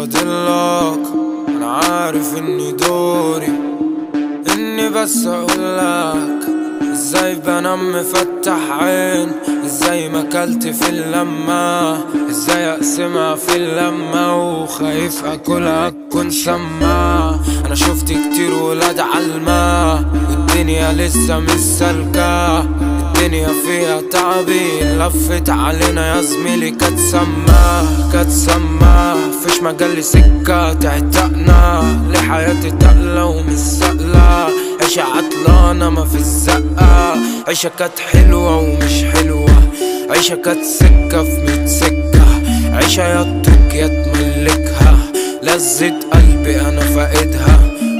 فاضلك انا عارف اني دوري اني بس اقولك ازاي بنام مفتح عين ازاي ما اكلت في اللمة ازاي اقسمها في اللمة وخايف اكلها تكون سما انا شفت كتير ولاد عالماء والدنيا لسه مش سالكة الدنيا فيها تعبين لفت علينا يا زميلي كانت سما كانت سما فيش مجال لسكة تعتقنا لحياتي تقلة ومش سقلة عيشة عطلانة ما في الزقة عيشة كانت حلوة ومش حلوة عيشة كانت سكة في ميت سكة عيشة يا تطوك يا تملكها لذة قلبي انا فاقدها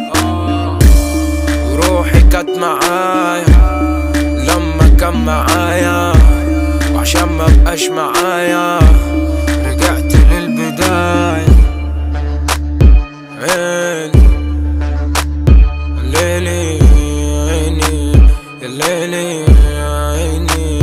وروحي كانت معايا لما كان معايا وعشان ما بقاش معايا رجعت للبداية عيني ليلي عيني يا ليلي عيني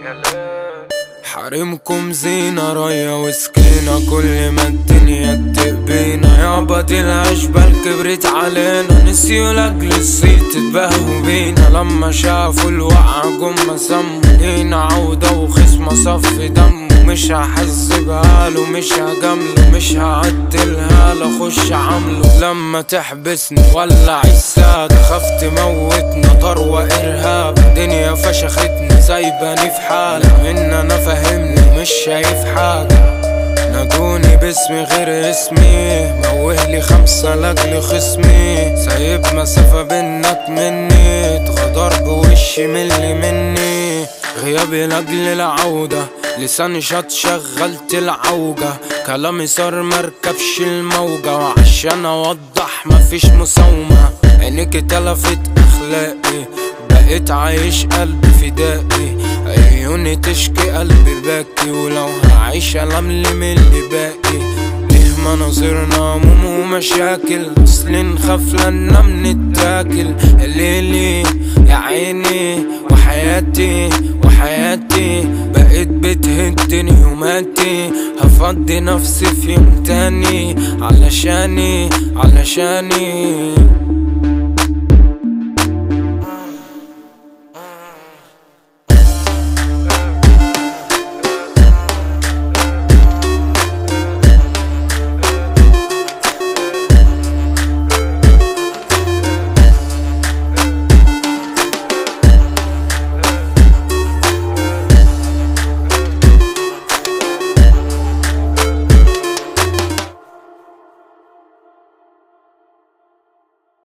حريمكم زينة راية وسكينة كل ما الدنيا تقبينا يابا دي الأشبال كبرت علينا نسيوا لأجل الصيت تتباهوا بينا لما شافوا الوقعة جم سموا لينا عودة وخصمة صف دم مش هحس بهاله مش هجامله مش هعدلها اخش عامله لما تحبسني ولع السادة خاف تموتنا ثروة ارهاب الدنيا فشختني سايباني في حالة ان انا فاهمني مش شايف حاجة نادوني باسمي غير اسمي موهلي خمسة لاجل خصمي سايب مسافة بينك مني اتغدر بوشي ملي مني غيابي لاجل العودة لساني شط شغلت العوجة كلامي صار مركبش الموجة وعشان اوضح مفيش مساومة عينيك تلفت اخلاقي بقيت عايش قلبي فدائي عيوني تشكي قلبي باكي ولو هعيش ألملي من اللي باقي ليه مناظرنا هموم ومشاكل اصل نخاف لنا بنتاكل ليلي يا عيني وحياتي وحياتي بقيت بتهدني يوماتي هفضي نفسي في يوم تاني علشاني علشاني